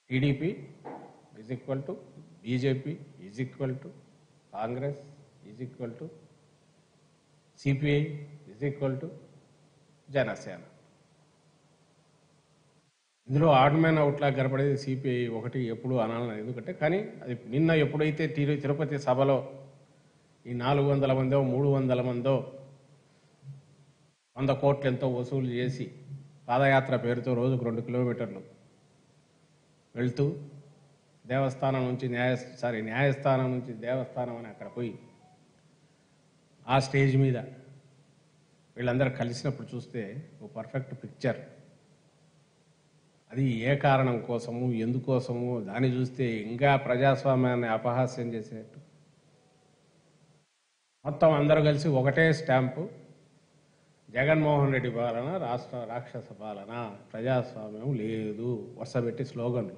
TDP is equal to BJP is equal to Congress is equal to CPI is equal to Janasena ఇందులో odd man అవుట్లా కనపడేది CPI ఒకటి ఎప్పుడు అనాలని ఎందుకంటే కానీ అది నిన్న ఎప్పుడైతే తిరు- తిరుపతి సభలో ఈ నాలుగు వందల మందో మూడు వందల మందో వంద కోట్లు ఎంతో వసూలు చేసి పాదయాత్ర పేరుతో రోజుకు రెండు కిలోమీటర్లు వెళ్తూ దేవస్థానం నుంచి న్యాయ సారీ న్యాయస్థానం నుంచి దేవస్థానం అని అక్కడ పోయి ఆ స్టేజ్ మీద వీళ్ళందరూ కలిసినప్పుడు చూస్తే ఓ పర్ఫెక్ట్ పిక్చర్ అది ఏ కారణం కోసము ఎందుకోసము దాన్ని చూస్తే ఇంకా ప్రజాస్వామ్యాన్ని అపహాస్యం చేసేట్టు మొత్తం అందరూ కలిసి ఒకటే స్టాంపు జగన్మోహన్ రెడ్డి పాలన రాష్ట్ర రాక్షస పాలన ప్రజాస్వామ్యం లేదు వరుసపెట్టి స్లోగన్లు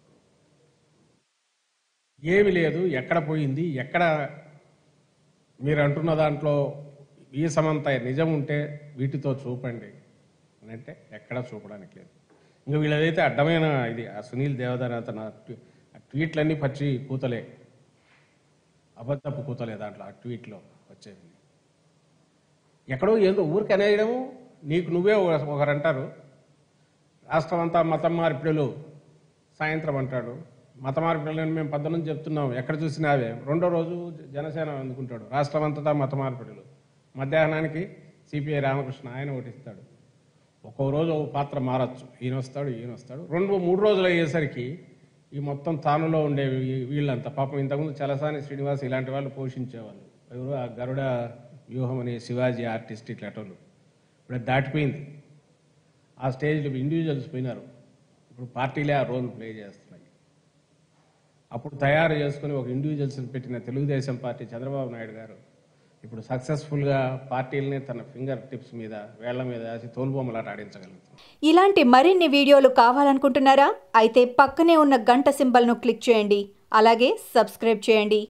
ఏమి లేదు ఎక్కడ పోయింది ఎక్కడ మీరు అంటున్న దాంట్లో ఈ సమంత నిజం ఉంటే వీటితో చూపండి అని అంటే ఎక్కడా చూపడానికి లేదు ఇంకా వీళ్ళదైతే అడ్డమైన ఇది ఆ సునీల్ దేవదాని అతను ఆ ట్వీ- ఆ ట్వీట్లన్నీ పచ్చి కూతలే అబద్ధపు కూతలే దాంట్లో ఆ ట్వీట్లో వచ్చేవి ఎక్కడో ఏదో ఊరికి అనేయడము నీకు నువ్వే ఒక- ఒకరంటారు రాష్ట్రం అంతా మతం మార్పిడులు సాయంత్రం అంటాడు మత మార్పిడులని మేము పద్దెనిమిది చెప్తున్నాం ఎక్కడ చూసినా అవే రెండో రోజు జ- జనసేన అందుకుంటాడు రాష్ట్రం అంతటా మత మార్పిడులు మధ్యాహ్నానికి సిపిఐ రామకృష్ణ ఆయన ఓటిస్తాడు ఒక్కో రోజు ఒక పాత్ర మారచ్చు ఈయన వస్తాడు ఈయన వస్తాడు రెండు మూడు రోజులు అయ్యేసరికి ఈ మొత్తం తానులో ఉండే వీ- వీళ్ళంతా పాపం ఇంతకుముందు చలసాని శ్రీనివాస్ ఇలాంటి వాళ్ళు పోషించేవాళ్ళు ఎవరు ఆ గరుడ వ్యూహం అనే శివాజీ ఆర్టిస్ట్ ఇట్లాంటి ఇప్పుడు అది దాటిపోయింది ఆ స్టేజ్లో ఇండివిజువల్స్ పోయినారు ఇప్పుడు పార్టీలే ఆ రోల్ ప్లే చేస్తున్నాయి అప్పుడు తయారు చేసుకుని ఒక ఇండివిజువల్స్ని పెట్టిన తెలుగుదేశం పార్టీ చంద్రబాబు నాయుడు గారు ఇప్పుడు సక్సెస్ఫుల్గా పార్టీలని తన ఫింగర్ టిప్స్ మీద వేళ్ల మీద వేసి తోలుబొమ్మలాట ఆడించగలుగుతుంది ఇలాంటి మరిన్ని వీడియోలు కావాలనుకుంటున్నారా అయితే పక్కనే ఉన్న గంట సింబల్ను క్లిక్ చేయండి అలాగే సబ్స్క్రైబ్ చేయండి